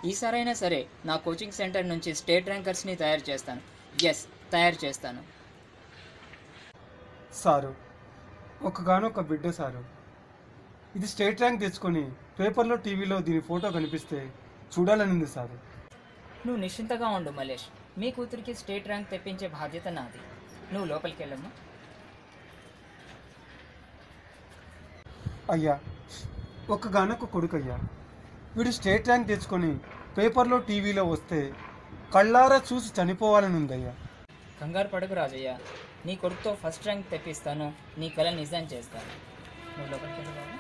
ఈసారైనా సరే నా కోచింగ్ సెంటర్ నుంచి స్టేట్ ర్యాంకర్స్ని తయారు చేస్తాను ఎస్ తయారు చేస్తాను సారు ఒక్కగానొక్క బిడ్డ సారు ఇది స్టేట్ ర్యాంక్ తెచ్చుకొని పేపర్లో టీవీలో దీని ఫోటో కనిపిస్తే చూడాలనింది సారు నువ్వు నిశ్చింతగా ఉండు మలేష్ మీ కూతురికి స్టేట్ ర్యాంక్ తెప్పించే బాధ్యత నాది నువ్వు లోపలికి వెళ్ళమ్మా అయ్యా ఒక్కగానొక్క కొడుకు అయ్యా వీడు స్టేట్ ర్యాంక్ తెచ్చుకొని పేపర్లో టీవీలో వస్తే కళ్ళారా చూసి చనిపోవాలని ఉందయ్యా కంగారు పడకు రాజయ్య నీ కొడుకుతో ఫస్ట్ ర్యాంక్ తెప్పిస్తాను నీ కళ నిజం చేస్తాను నువ్వు లోపలికి వెళ్ళు బాబు.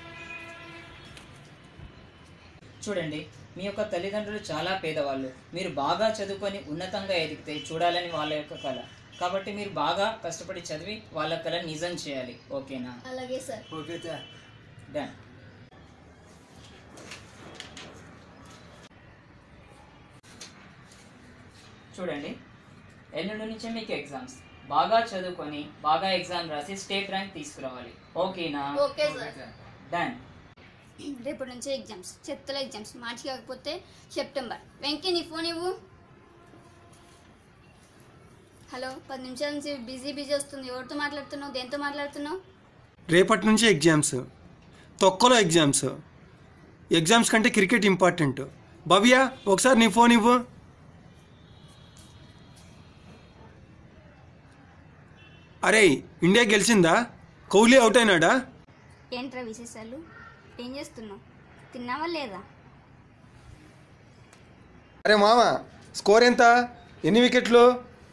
చూడండి మీ యొక్క తల్లిదండ్రులు చాలా పేదవాళ్ళు మీరు బాగా చదువుకొని ఉన్నతంగా ఎదిగితే చూడాలని వాళ్ళ యొక్క కళ కాబట్టి మీరు బాగా కష్టపడి చదివి వాళ్ళ కళ నిజం చేయాలి ఓకేనా అలాగే సార్ ఓకే సార్ డన్ చూడండి ఎల్లుండి నుంచే మీకు ఎగ్జామ్స్ బాగా చదువుకొని బాగా ఎగ్జామ్ రాసి స్టేట్ ర్యాంక్ తీసుకురావాలి ఓకేనా ఓకే సార్ డన్ రేపటి నుంచి ఎగ్జామ్స్ చెత్తల ఎగ్జామ్స్ మార్చి కాకపోతే సెప్టెంబర్ వెంకీ నీ ఫోన్ ఇవ్వు హలో పది నిమిషాల నుంచి బిజీ బిజీ వస్తుంది ఎవరితో మాట్లాడుతున్నావు దేంతో మాట్లాడుతున్నావు రేపటి నుంచి ఎగ్జామ్స్ తొక్కలో ఎగ్జామ్స్ ఎగ్జామ్స్ కంటే క్రికెట్ ఇంపార్టెంట్ భవ్య ఒకసారి నీ ఫోన్ ఇవ్వు అరే ఇండియా గెలిచిందా కోహ్లీ అవుట్ అయినాడా ఏంట్రా విశేషాలు ఏం చేస్తున్నావు తిన్నావా లేదా అరే మామ స్కోర్ ఎంత ఎన్ని వికెట్లు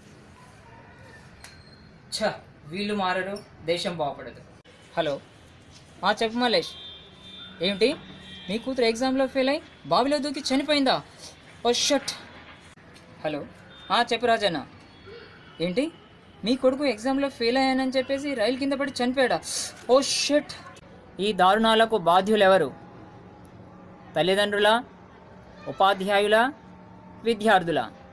ఛ వీళ్ళు మారరు దేశం బాగుపడదు హలో ఆ చెప్పు మలేష్ ఏమిటి మీ కూతురు ఎగ్జామ్లో ఫెయిల్ అయి బావిలో దూకి చనిపోయిందా ఓ షట్ హలో ఆ చెప్పు రాజన్న ఏంటి మీ కొడుకు ఎగ్జామ్లో ఫెయిల్ అయ్యానని చెప్పేసి రైలు కింద పడి చనిపోయాడా ఓ షట్ ఈ దారుణాలకు బాధ్యులు ఎవరు తల్లిదండ్రుల ఉపాధ్యాయుల విద్యార్థుల